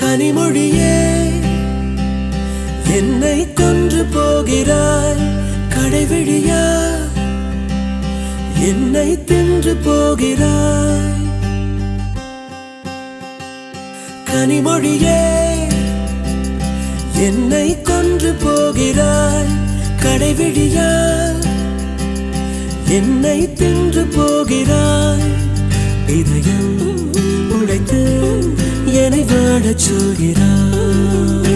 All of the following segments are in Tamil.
கனிமொழியே என்னை கொன்று போகிறாய் கடைவிழியா என்னை தின்று போகிறாய் கனிமொழியே என்னை கொன்று போகிறாய் கடைவிழியா என்னை தின்று போகிறாய் இதயம் உடைத்து என்னை வாழச் சொல்கிறாய்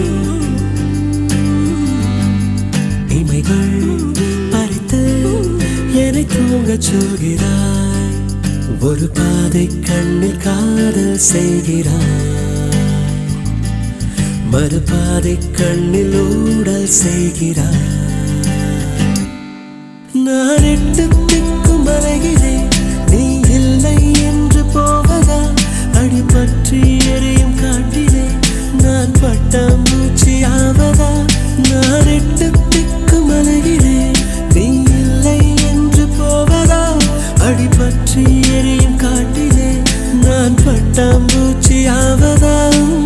இமைகள் பறித்து என்னை தூங்கச் சொல்கிறாய் ஒரு பாதை கண்ணில் காதல் செய்கிறாய் மறுபாதை கண்ணில் ஊடல் செய்கிறாய் நான் எட்டு திக்கும் அலைகிறேன் நீ இல்லை என்று போவதா அடிபற்றி எரியும் காட்டிலே நான் பட்டாம்பூச்சி ஆவதா நான் எட்டு திக்கும் அலைகிறேன் நீ இல்லை என்று போவதா அடிபற்றி எரியும் காட்டிலே நான் பட்டாம்பூச்சி ஆவதா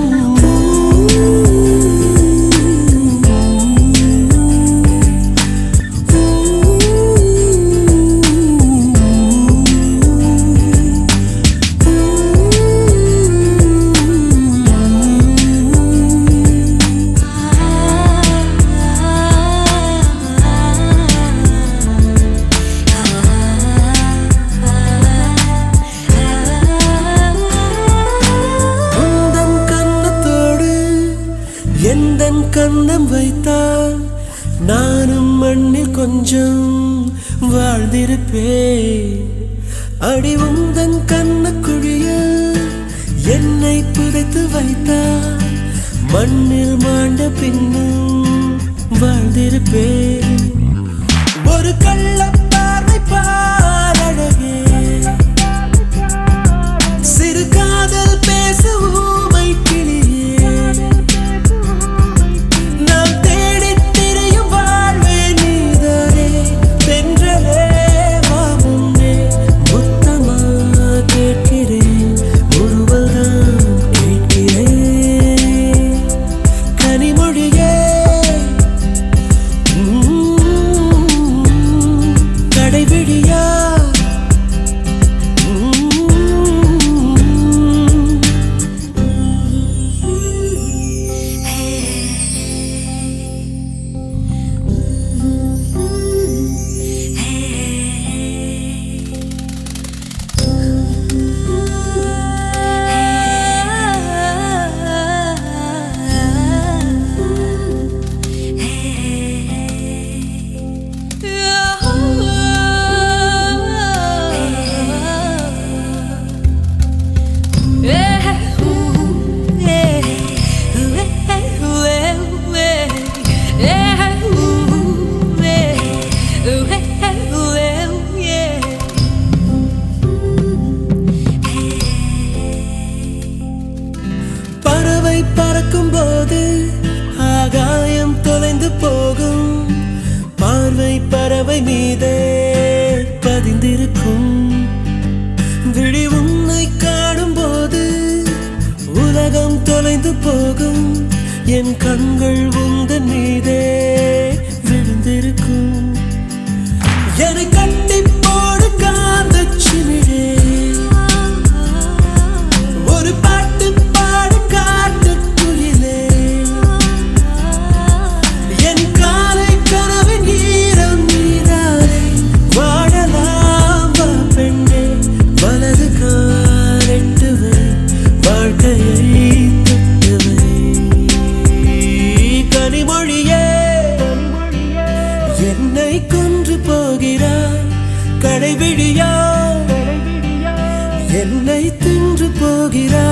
உந்தன் கன்னத்தோடு எந்தன் கண்ணம் வைத்தால் நானும் மண்ணில் கொஞ்சம் வாழ்ந்திருப்பேன் அடி உந்தன் கண்ணக்குழியில் என்னை புதைத்து வைத்தால் மண்ணில் மாண்ட பின்னும் வாழ்ந்திருப்பேன் ஒரு கள்ள பார்வை பாரழகே சிறு காதல் பேச ஊமை கிளியே நாம் தேடித் திரியும் வாழ்வே நீதானே தென்றலே வா முன்னே முத்தமா கேட்கிறேன் முறுவல்தான் கேட்கிறேன் கனிமொழியே உம், கடைவிழியா உம், பறவை பறக்கும் போது ஆகாயம் தொலைந்து போகும் பார்வை பறவை மீதே பதிந்திருக்கும் விழி உன்னை காணும் போது உலகம் தொலைந்து போகும் என் கண்கள் உந்தன் மீதே விழுந்திருக்கும் என்னை கட்டி போடு காந்த சிமிழே ஒரு பாட்டு பாடு காட்டு குயிலே என் காலை கனவின் ஈரம் நீரானே வாழலாம் வா பெண்ணே வலது காலெட்டுவை வாழ்க்கையை தொட்டுவை கனிமொழியே என்னை கொன்று போகிறாய் கடைவிழியா என்னை தின்று போகிறாய்